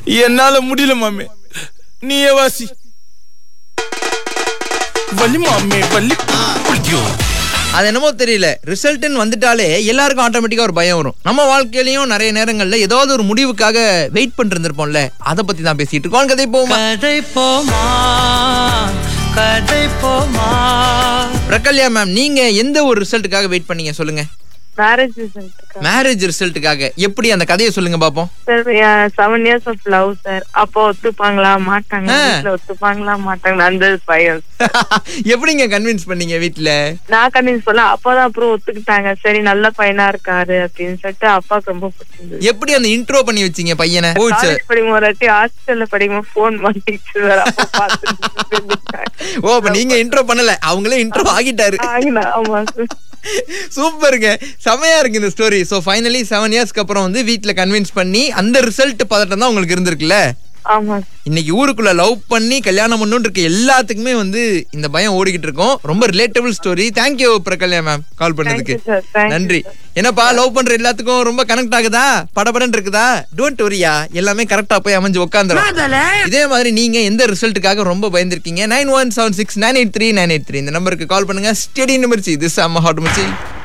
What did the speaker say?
என்னால முடியல மாமே நீயே வாசி வலி மாமே வலி ஐயோ அது என்னமோ தெரியல ரிசல்ட்னு வந்துட்டாலே எல்லாருக்கும் ஆட்டோமேட்டிக்கா ஒரு பயம் வரும் நம்ம வாழ்க்கையிலயும் நிறைய நேரங்கள்ல ஏதாவது ஒரு முடிவுக்காக வெயிட் பண்ணிட்டு இருந்திருப்போம்ல அதை பத்தி தான் பேசிட்டு இருக்கோம் கதை போமா கதை போமா கதை போமா பிரகல்யா மேம் நீங்க எந்த ஒரு ரிசல்ட்டுக்காக வெயிட் பண்ணீங்க சொல்லுங்க மேரேஜ் ரிசல்ட்டுக்கா மேரேஜ் ரிசல்ட்டுக்காக எப்படி அந்த கதையை சொல்லுங்க பாப்போம் sir seven years of love sir அப்போ ஒத்துப்பாங்களா மாட்டாங்க ஆ. வீட்டுல ஒத்துப்பாங்களா மாட்டாங்க அந்த பயம் எப்படிங்க கன்வின்ஸ் பண்ணீங்க வீட்ல நான் கன்வின்ஸ் பண்ணல அப்பதான் அப்புறம் ஒத்துக்கிட்டாங்க சரி நல்ல பையனா இருக்காரு அப்படின்னு சொல்லிட்டு அப்பாவுக்கு ரொம்ப பிடிச்சிருந்தது எப்படி அந்த இன்ட்ரோ பண்ணி வச்சீங்க பையனை ஓ சரி. காலேஜ் படிக்கும் ஒரு வாட்டி ஹாஸ்டல்ல படிக்கும் போன் மாட்டிச்சு சார் அப்போ பார்த்துட்டு ஓ அப்ப நீங்க இன்ட்ரோ பண்ணல அவங்களே இன்ட்ரோ ஆகிட்டாரு ஆகினா ஆமா சார் சூப்பருங்க செமையா இருக்கு இந்த ஸ்டோரி சோ ஃபைனலி செவன் இயர்ஸ்க்கு அப்புறம் வந்து வீட்ல கன்வின்ஸ் பண்ணி அந்த ரிசல்ட் பதட்டம் தான் உங்களுக்கு இருந்திருக்குல்ல ஆமா இன்னைக்கு ஊருக்குள்ள லவ் பண்ணி கல்யாணம் பண்ணணும் இருக்க எல்லாத்துக்குமே வந்து இந்த பயம் ஓடிக்கிட்டு இருக்கும் ரொம்ப relatable story thank you Pragalya ma'am call பண்ணதுக்கு Thank you, sir. Thank you, நன்றி sir. என்னப்பா லவ் பண்ற எல்லாத்துக்கும் ரொம்ப கனெக்ட் ஆகுதா படபடன்னு இருக்குதா டோன்ட் வரியா எல்லாமே கரெக்டா போய் அமைஞ்சு உட்காந்துரும் இதே மாதிரி நீங்க எந்த ரிசல்ட்டுக்காக ரொம்ப பயந்துருக்கீங்க nine one seven six nine eight three nine eight three இந்த நம்பருக்கு கால் பண்ணுங்க ஸ்டெடி நிமிர்ச்சி திஸ் அம்மா ஹாட் மிர்ச்சி